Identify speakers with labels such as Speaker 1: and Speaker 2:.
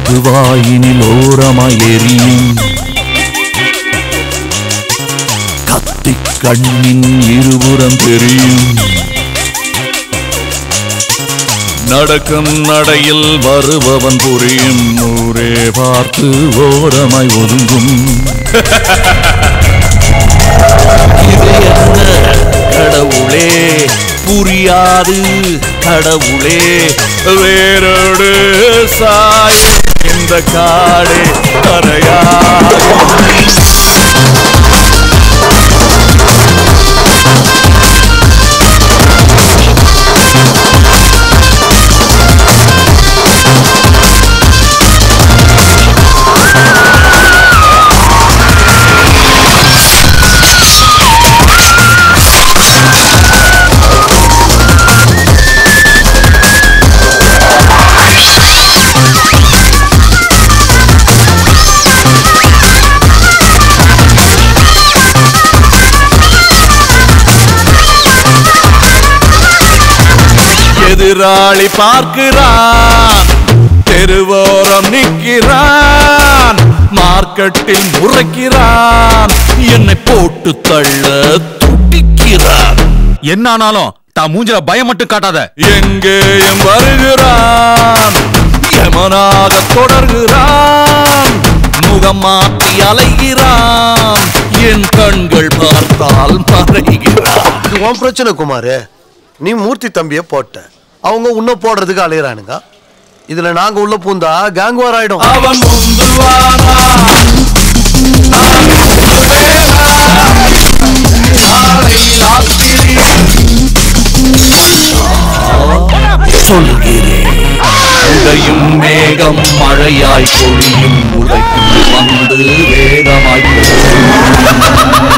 Speaker 1: காத்து வாயினில் ஓரமாய் எரியும் கத்தி கண்ணின் இருபுறம் தெரியும் நடக்கும் நடையில் வருபவன் புரியும் ஊரே பார்த்து ஓரமாய் ஒதுங்கும் இது என்ன கடவுளே புரியாது கடவுளே வேரோடு சாயும் இந்த காடே கரையாகும் எதிராளி பார்க்கிறான் தெருவோரம் நிற்கிறான் மார்க்கெட்டில் முறைக்கிறான் என்னை போட்டு தள்ள துடிக்கிறான்
Speaker 2: என்ன ஆனாலும் தான் மூஞ்சில பயம் மட்டும் காட்டாத
Speaker 1: எங்கேயும் வருகிறான் யமனாக தொடர்கிறான் முகம் மாற்றி அலைகிறான் என் கண்கள் பார்த்தால் மறைகிறான்
Speaker 3: இது உன் பிரச்சனை குமாரு நீ மூர்த்தி தம்பிய போட்ட அவங்க உன்ன போடுறதுக்கு அலையறானுங்க இதுல நாங்க உள்ள பூந்தா கேங் வார் ஆயிடும்
Speaker 1: அவன் முந்துவானா நான் முந்துவேனா? நாளை ராத்திரி சொல்கிறேன் உடையும் மேகம் மழையாய் பொழியும் உடைக்கும் வந்து வேகமாய் போகும்